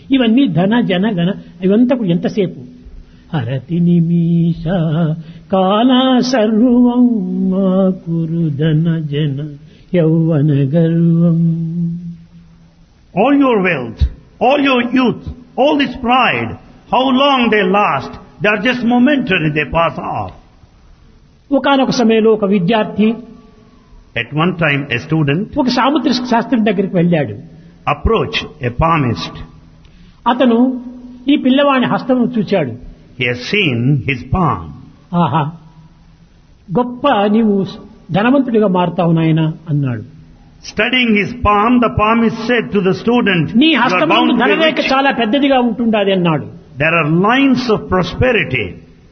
ఇవన్నీ ధన జన గణ ఇవంతా కూడా ఎంతసేపు హరతి నిమిష కాల సర్వం మా కురు ధన జన యౌవన గర్వం All your wealth, all your youth, all this pride, how long they last, they are just momentary, they pass off. ఒకనొక సమయంలో ఒక విద్యార్థి At one time, a student ఒక సాముద్రిక శాస్త్రం దగ్గరికి వెళ్ళాడు approached a palmist. అతను ఈ పిల్లవాని హస్తమును చూశాడు He has seen his palm. ఆహా గొప్ప నీవు ధనవంతుడిగా మారుతావు నాయన అన్నాడు Studying his palm, the palmist said to the student, నీ "You are హస్తము bound to be ధనరేఖ rich. చాలా పెద్దదిగా ఉంటుండాది అన్నాడు There are lines of prosperity."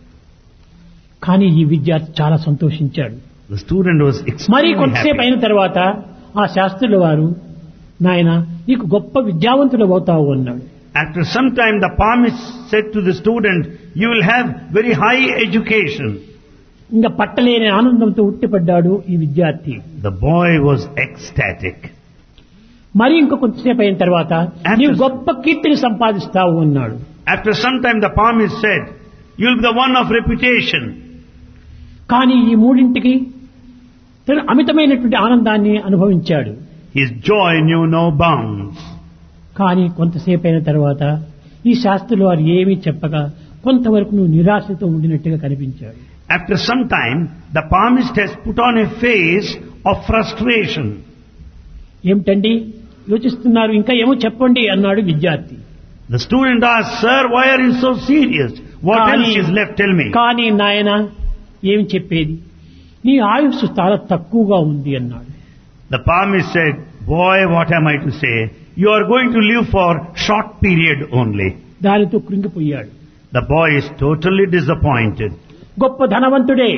కానీ ఈ విద్యార్థి చాలా సంతోషించాడు The student was మరి extremely కొంతసేపు happy. అయిన తర్వాత ఆ శాస్త్రుల వారు నాయన నీకు గొప్ప విద్యావంతుడు అవుతావు అన్నాడు After some time, the palmist said to the student, "You will have very high education." ఇంకా పట్టలేని ఆనందంతో ఉట్టిపడ్డాడు ఈ విద్యార్థి The boy was ecstatic. మరి ఇంకో కొంతసేపు అయిన తర్వాత After- నీవు గొప్ప కీర్తిని సంపాదిస్తావు అన్నాడు After some time, the palmist said, "You'll be the one of reputation." కానీ ఈ మూడింటికి తను అమితమైనటువంటి ఆనందాన్ని అనుభవించాడు His joy knew no bounds. కానీ కొంతసేపు అయిన తర్వాత ఈ శాస్త్రులు వారు ఏమీ చెప్పగా కొంతవరకు నువ్వు నిరాశతో ఉండినట్టుగా కనిపించాడు After some time, the palmist has put on a face of frustration. ఏమిటండి యోచిస్తున్నారు ఇంకా ఏమో చెప్పండి అన్నాడు విద్యార్థి The student asked, Sir, why are you so serious? What కానీ- else is left? Tell me. కానీ నాయన ఏమి చెప్పేది నీ ఆయుస్సు చాలా తక్కువగా ఉంది అన్నాడు The palmist said, Boy, what am I to say? You are going to live for short period only. దానితో కృంగిపోయాడు The boy is totally disappointed. గొప్ప ధనవంతుడే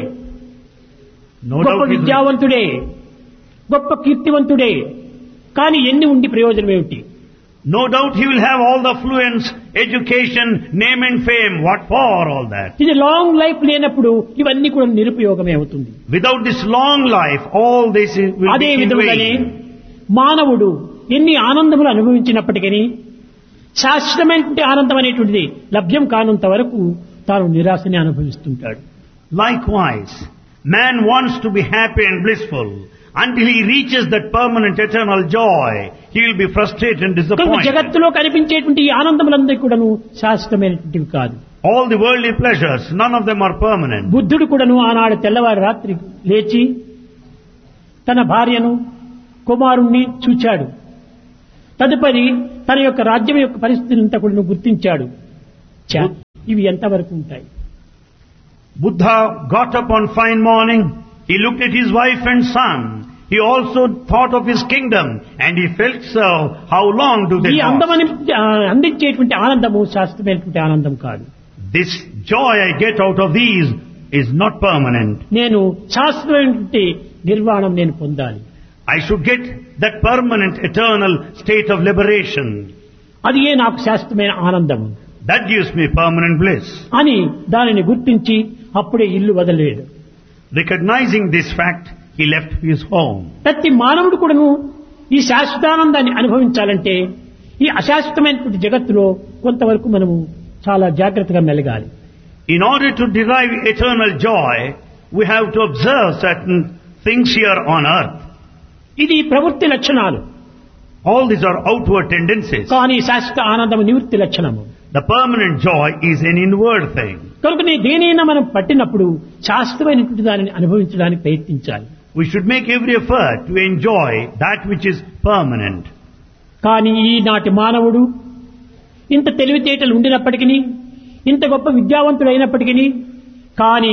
No గొప్ప doubt, he is- విద్యావంతుడే గొప్ప కీర్తివంతుడే కానీ ఎన్ని ఉండి ప్రయోజనం ఏమిటి no doubt he will have all the affluence, education, name and fame. What for all that? ఇది లాంగ్ లైఫ్ లేనప్పుడు ఇవన్నీ కూడా నిరుపయోగమే అవుతుంది Without this long life, all this is- will అదే be in విధముగానే vain. మానవుడు ఎన్ని ఆనందములు అనుభవించినప్పటికీ శాశ్వతమైనటువంటి ఆనందం అనేటువంటిది లభ్యం కానంత వరకు తాను నిరాశని అనుభవిస్తుంటాడు Likewise, man wants to be happy and blissful. Until he reaches that permanent eternal joy, he will be frustrated and కనుక disappointed. జగత్తులో కనిపించేటువంటి ఈ ఆనందములందరూ కూడాను శాశ్వతమైనటువంటివి కాదు All the worldly pleasures, none of them are permanent. బుద్ధుడు కూడాను ఆనాడు తెల్లవారి రాత్రి లేచి తన భార్యను కుమారుణ్ణి చూచాడు తదుపరి తన యొక్క రాజ్యం యొక్క పరిస్థితిని అంతా కూడా గుర్తించాడు ఛ, ఇవి ఎంతవరకు ఉంటాయి Buddha got up one fine morning, he looked at his wife and son. He also thought of his kingdom and he felt so, how long do ఈ they last? అందమని ఆ, అందించేటువంటి ఆనందము శాశ్వతమైనటువంటి ఆనందం కాదు This joy I get out of these is not permanent. నేను శాశ్వతమైనటువంటి నిర్వాణం నేను పొందాలి I should get that permanent eternal state of liberation. అది ఏ నాకు శాశ్వతమైన ఆనందము That gives me permanent bliss. అని దానిని గుర్తించి అప్పుడే ఇల్లు వదలలేడు Recognizing this fact, he left his home. ప్రతి మానవుడు కూడాను ఈ శాశ్వతానందాన్ని అనుభవించాలంటే ఈ అశాశ్వతమైనటువంటి జగత్తులో కొంతవరకు మనము చాలా జాగ్రత్తగా మెలగాలి In order to derive eternal joy, we have to observe certain things here on earth. ఇది ప్రవృత్తి లక్షణాలు All these are outward tendencies. కానీ శాశ్వత ఆనందం నివృత్తి లక్షణము The permanent joy is an inward thing. కనుక నీ దేనైనా మనం పట్టినప్పుడు శాశ్వతమైనటువంటి దానిని అనుభవించడానికి ప్రయత్నించాలి We should make every effort to enjoy that which is permanent. కానీ ఈనాటి మానవుడు ఇంత తెలివితేటలు ఉండినప్పటికీ ఇంత గొప్ప విద్యావంతుడు అయినప్పటికీ కానీ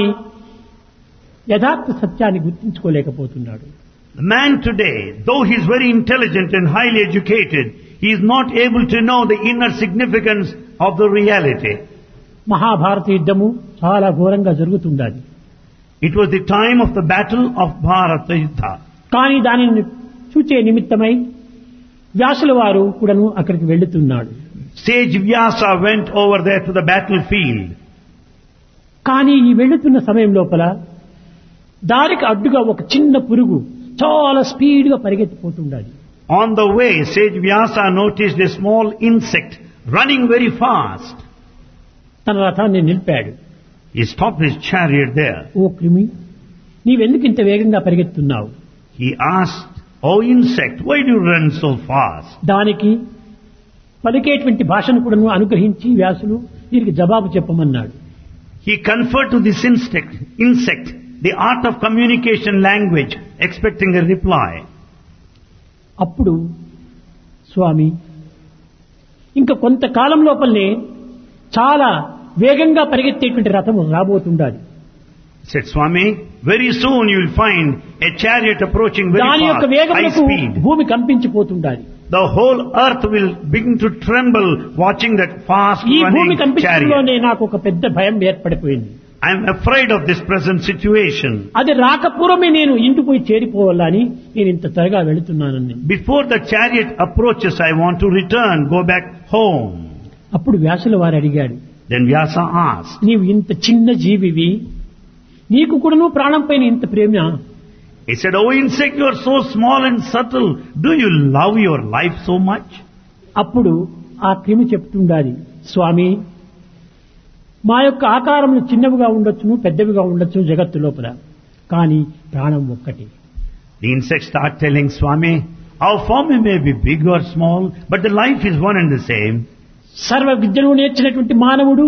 యథార్థ సత్యాన్ని గుర్తించుకోలేకపోతున్నాడు The man today, though he is very intelligent and highly educated, he is not able to know the inner significance of the reality. Mahabharata యుద్ధము చాలా ఘోరంగా జరుగుతుండాలి It was the time of the battle of Bharata Yuddha. కానీ దానిని చూచే నిమిత్తమై వ్యాసుల వారు కూడాను అక్కడికి వెళ్తున్నాడు Sage Vyasa went over there to the battlefield. కానీ ఈ వెళ్తున్న సమయం లోపల దారికి అడ్డుగా ఒక చిన్న పురుగు చాలా స్పీడ్గా పరిగెత్తిపోతుండాలి On the way, Sage Vyasa noticed a small insect running very fast. తన రథాన్ని నిలిపాడు He stopped his chariot there. ఓ క్రిమి నీవెందుకు ఇంత వేగంగా పరిగెత్తున్నావు He asked, Oh insect, why do you run so fast? దానికి పలికేటువంటి భాషను కూడా అనుగ్రహించి వ్యాసులు దీనికి జవాబు చెప్పమన్నాడు He conferred to this insect, insect the art of communication language, expecting a reply. అప్పుడు స్వామి ఇంకా కొంతకాలం లోపలనే చాలా వేగంగా పరిగెత్తేటువంటి రథము రాబోతుండాలి He said, Swami, very soon you will find a chariot approaching very దాని యొక్క fast, high వేగములకు speed. భూమి కంపించిపోతుండాలి The whole earth will begin to tremble watching that fast ఈ భూమి running chariot. కంపించడంలోనే నాకు ఒక పెద్ద భయం ఏర్పడిపోయింది I am afraid of this present situation. అది రాకపూర్వమే నేను ఇంటికి పోయి చేరిపోవాలని నేను ఇంత త్వరగా వెళుతున్నానని Before the chariot approaches, I want to return, go back home. అప్పుడు వ్యాసుల వారు అడిగాడు Then Vyasa asked, నీవు ఇంత చిన్న జీవివి నీకు కూడాను ప్రాణం పైన ఇంత ప్రేమ He said, Oh insect, you are so small and subtle. Do you love your life so much? అప్పుడు ఆ క్రిమి చెప్తుండాలి స్వామి మా యొక్క ఆకారం చిన్నవిగా ఉండొచ్చును పెద్దవిగా ఉండొచ్చు జగత్తు లోపల కానీ ప్రాణం ఒక్కటి The insects start telling Swami, our form may be big or small, but the life is one and the same. సర్వ విద్యను నేర్చినటువంటి మానవుడు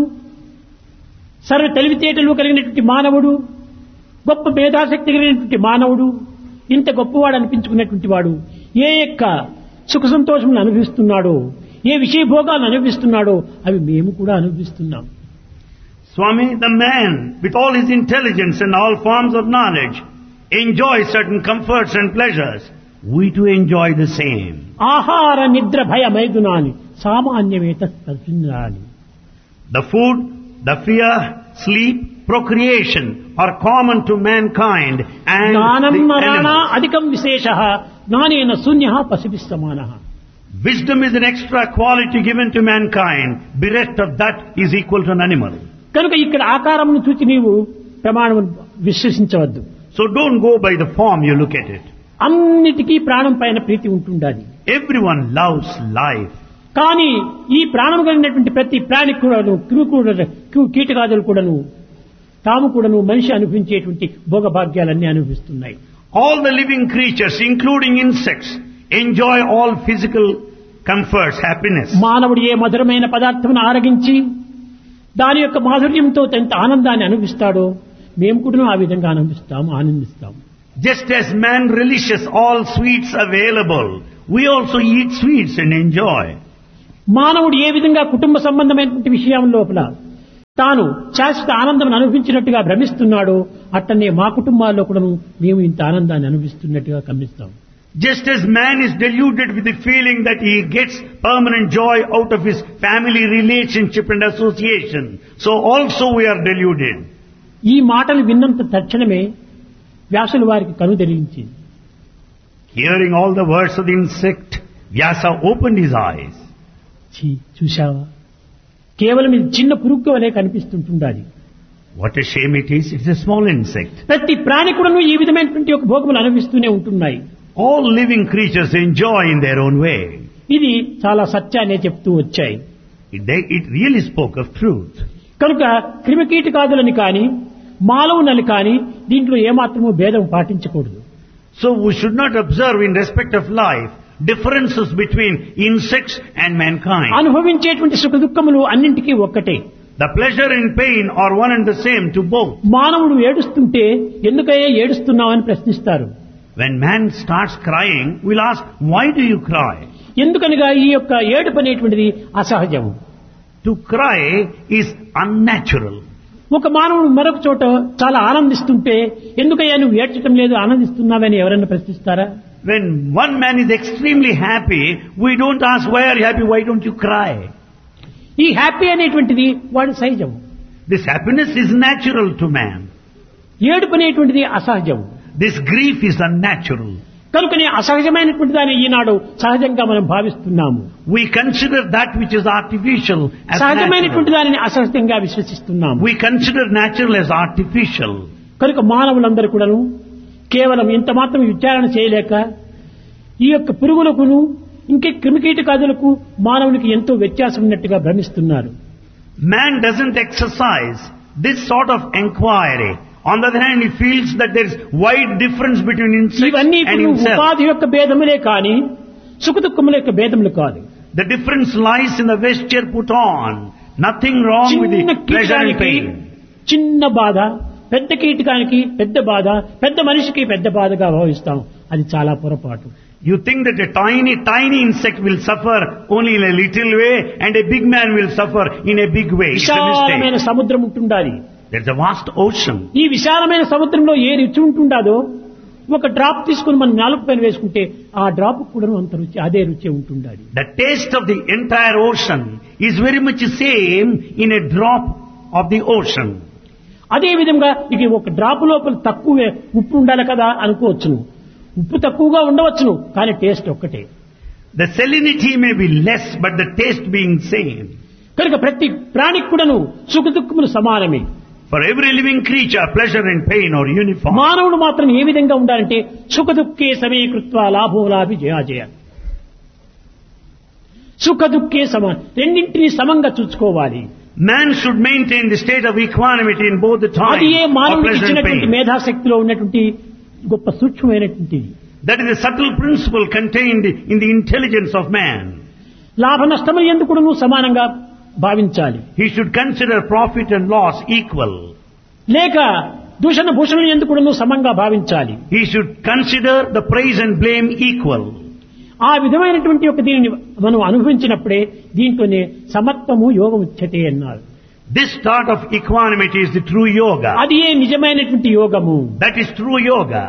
సర్వ తెలివితేటలు కలిగినటువంటి మానవుడు గొప్ప మేధాశక్తి కలిగినటువంటి మానవుడు ఇంత గొప్పవాడు అనిపించుకున్నటువంటి వాడు ఏ యొక్క సుఖ సంతోషములు అనుభవిస్తున్నాడో ఏ విషయ భోగాలను అనుభవిస్తున్నాడో అవి మేము కూడా అనుభవిస్తున్నాం Swami, the man, with all his intelligence and all forms of knowledge, enjoys certain comforts and pleasures. We too enjoy the same. ఆహార నిద్ర భయ మైదునాని సామాన్యమేత తస్మిన్నాని The food, the fear, sleep, procreation are common to mankind and జ్ఞానం the నరాణ animals. అధికం విశేష జ్ఞానేన శూన్య పసిభి సమాన Wisdom is an extra quality given to mankind. Bereft of that is equal to an animal. కనుక ఇక్కడ ఆకారమును చూచి నీవు ప్రమాణం విశ్వసించవద్దు So don't go by the form you look at it. అన్నిటికీ ప్రాణం పైన ప్రీతి ఉంటుండాలి Everyone loves life. కానీ ఈ ప్రాణం కలిగినటువంటి ప్రతి ప్రాణి కూడాను క్రిమి కూడా కీటకాదులు కూడాను తాము కూడాను మనిషి అనుభవించేటువంటి భోగభాగ్యాలన్నీ అనుభవిస్తున్నాయి All the living creatures, including insects, enjoy all physical comforts, happiness. మానవుడు ఏ మధురమైన పదార్థమును ఆరగించి దాని యొక్క మాధుర్యంతో ఎంత ఆనందాన్ని అనుభవిస్తాడో మేము కూడా ఆ విధంగా అనుభవిస్తాము ఆనందిస్తాము Just as man relishes all sweets available, we also eat sweets and enjoy. మానవుడు ఏ విధంగా కుటుంబ సంబంధమైనటువంటి విషయం లోపల తాను శాశ్వత ఆనందం అనుభవించినట్టుగా భ్రమిస్తున్నాడో అట్టనే మా కుటుంబాల్లో కూడాను మేము ఇంత ఆనందాన్ని అనుభవిస్తున్నట్టుగా గమనిస్తాం Just as man is deluded with the feeling that he gets permanent joy out of his family relationship and association, so also we are deluded. ఈ మాటలు విన్నంత తక్షణమే వ్యాసుల వారికి కనుదెరించింది Hearing all the words of the insect, Vyasa opened his eyes. ఛీ చూశావా కేవలం ఇది చిన్న పురుగ్గు వలె కనిపిస్తుంటుండాలి What a shame it is, it's a small insect. ప్రతి ప్రాణి కూడాను ఈ విధమైనటువంటి ఒక భోగములు అనుభవిస్తూనే ఉంటున్నాయి All living creatures enjoy in their own way. ఇది చాలా సత్యాన్ని చెప్తూ వచ్చాయి It, they, it really spoke of truth. కనుక క్రిమికీటకాదులని కానీ మానవులని కానీ దీంట్లో ఏమాత్రమూ భేదం పాటించకూడదు So we should not observe in respect of life differences between insects and mankind. అనుభవించేటువంటి సుఖ దుఃఖములు అన్నింటికీ ఒక్కటే The pleasure and pain are one and the same to both. మానవుడు ఏడుస్తుంటే ఎందుకయ్యా ఏడుస్తున్నావని ప్రశ్నిస్తారు When man starts crying, we'll ask, why do you cry? ఎందుకనగా ఈ యొక్క ఏడుపు అనేటువంటిది అసహజము To cry is unnatural. ఒక మానవుడు మరొక చోట చాలా ఆనందిస్తుంటే ఎందుకయ్యా నువ్వు ఏడ్చటం లేదు ఆనందిస్తున్నావని ఎవరైనా ప్రశ్నిస్తారా When one man is extremely happy, we don't ask, why are you happy? Why don't you cry? ఈ హ్యాపీ అనేటువంటిది వాడి సహజం This happiness is natural to man. ఏడుపు అనేటువంటిది అసహజం This grief is unnatural. కనుకనే అసహజమైనటువంటి దాన్ని ఈనాడు సహజంగా మనం భావిస్తున్నాము We consider that which is artificial as సహజమైనటువంటి natural. దానిని అసహజంగా విశ్వసిస్తున్నాము We consider natural as artificial. కనుక మానవులందరూ కూడాను కేవలం ఇంత మాత్రం విచారణ చేయలేక ఈ యొక్క పురుగులకును ఇంకే క్రిమికీటకాదులకు మానవునికి ఎంతో వ్యత్యాసం ఉన్నట్టుగా భ్రమిస్తున్నారు Man doesn't exercise this sort of inquiry. On the other hand, he feels that there is wide difference between insects ఇవన్నీ and ఇప్పుడు himself. ఉపాధి యొక్క భేదములే కాని సుఖదుఖముల యొక్క భేదములు కాదు The difference lies in the vesture put on. Nothing wrong with చిన్న the pleasure and కీటకానికి pain. చిన్న బాధ పెద్ద కీటకానికి పెద్ద బాధ పెద్ద మనిషికి పెద్ద బాధగా భావిస్తాం అది చాలా పొరపాటు You think that a tiny, tiny insect will suffer only in a little way and a big man will suffer in a big way. It's a విశాలమైన mistake. సముద్రం ఉంటుండాలి There's a vast ocean. ఈ విశాలమైన సముద్రంలో ఏ రుచి ఉంటుండాదో ఒక drop తీసుకుని మనం నాలుగు పైన వేసుకుంటే ఆ డ్రాప్ కూడా అంత రుచి అదే రుచి ఉంటుండాలి The taste of the entire ocean is very much the same in a drop of the ocean. అదే విధంగా ఇక ఒక డ్రాప్ లోపల తక్కువ ఉప్పు ఉండాలి కదా అనుకోవచ్చును ఉప్పు తక్కువగా ఉండవచ్చును కానీ టేస్ట్ ఒక్కటే The salinity may be less, but the taste being same. కనుక ప్రతి ప్రాణికి కూడాను సుఖ దుఃఖములు సమానమే For every living creature, pleasure and pain are uniform. మానవుడు మాత్రం ఏ విధంగా ఉండాలంటే సుఖ దుఃఖే సమీకృత్వ లాభో లాభి జయాజయ సుఖ దుఃఖే సమ రెండింటినీ సమంగా చూసుకోవాలి Man should maintain the state of equanimity in both the time అది ఏ of మానవుడికి pleasure and ఇచ్చినటువంటి pain. మేధాశక్తిలో ఉన్నటువంటి గొప్ప సూక్ష్మమైనటువంటిది That is the subtle principle contained in the intelligence of man. లాభ నష్టములు ఎందుకు సమానంగా భావించాలి He should consider profit and loss equal. లేక దూషణ భూషణలు ఎందుకు సమంగా భావించాలి He should consider the praise and blame equal. ఆ విధమైనటువంటి ఒక దీనిని మనం అనుభవించినప్పుడే దీంట్లోనే సమత్వము యోగం ఉచ్యతే అన్నారు This thought of equanimity is the true yoga. అది ఏ నిజమైనటువంటి యోగము That is true yoga.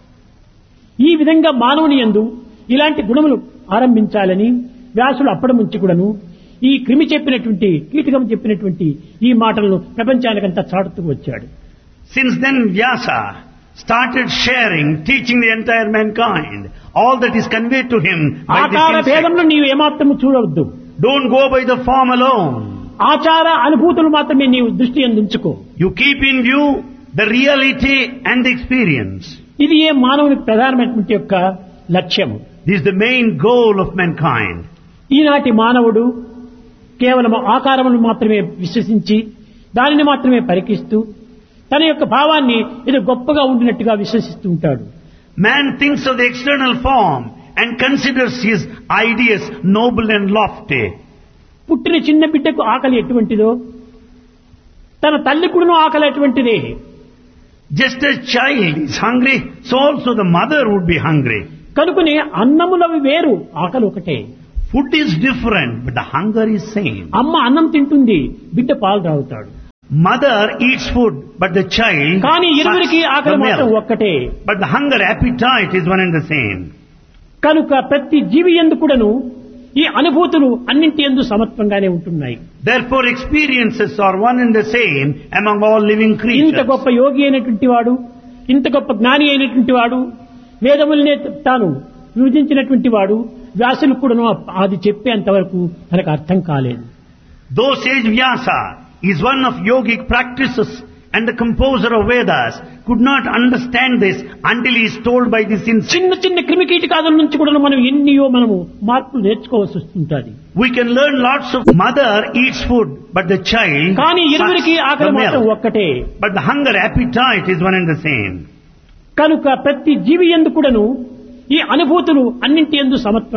ఈ విధంగా మానవుని యందు ఇలాంటి గుణములు ఆరంభించాలని వ్యాసులు అప్పటి నుంచి కూడాను ఈ క్రిమి చెప్పినటువంటి కీటకం చెప్పినటువంటి ఈ మాటలను ప్రపంచానికంతా చాటుతూ వచ్చాడు Since then Vyasa started sharing, teaching the entire mankind all that is conveyed to him by this ఆకార insect. భేదంలో నీవు ఏమాత్రము చూడవద్దు Don't go by the form alone. ఆచార అనుభూతులు మాత్రమే నీవు దృష్టి అందించుకో You keep in view the reality and the experience. ఇది ఏ మానవునికి ప్రధానమైనటువంటి యొక్క లక్ష్యము This is the main goal of mankind. ఈనాటి మానవుడు కేవలం ఆకారములను మాత్రమే విశ్వసించి దానిని మాత్రమే పరికిస్తూ తన యొక్క భావాన్ని ఇది గొప్పగా ఉండినట్టుగా విశ్వసిస్తూ ఉంటాడు Man thinks of the external form and considers his ideas noble and lofty. పుట్టిన చిన్న బిడ్డకు ఆకలి ఎటువంటిదో తన తల్లి కూడాను ఆకలి ఎటువంటిదే Just as child is hungry, so also the mother would be hungry. కనుకనే అన్నములవి వేరు ఆకలి ఒకటే Food is different, but the hunger is same. అమ్మ అన్నం తింటుంది బిడ్డ పాలు తాగుతాడు Mother eats food, but the child కానీ ఇరువురికి sucks ఆకలి the మాత్రం milk. ఒక్కటే But the hunger appetite is one and the same. కనుక ప్రతి జీవి ఎందు కూడాను ఈ అనుభూతులు అన్నింటి ఎందు సమత్వంగానే ఉంటున్నాయి Therefore experiences are one and the same among all living ఇంత creatures. గొప్ప యోగి అయినటువంటి వాడు ఇంత గొప్ప జ్ఞాని అయినటువంటి వాడు వేదములనే తాను విభజించినటువంటి వాడు వ్యాసులు కూడాను అది చెప్పేంత వరకు తనకు అర్థం కాలేదు Though sage Vyasa is one of yogic practices and the composer of Vedas could not understand this until he is told by this insect. చిన్న చిన్న క్రిమికీటకాదుల నుంచి కూడా మనం ఎన్నియో మనము మార్పులు నేర్చుకోవాల్సి వస్తుంటుంది We can learn lots of mother eats food, but the child కానీ sucks ఇరువురికి the ఆకలి మాత్రం milk. ఒక్కటే But the hunger appetite is one and the same. కనుక ప్రతి జీవి ఎందు కూడాను ఈ అనుభూతులు అన్నింటి ఎందు సమత్వం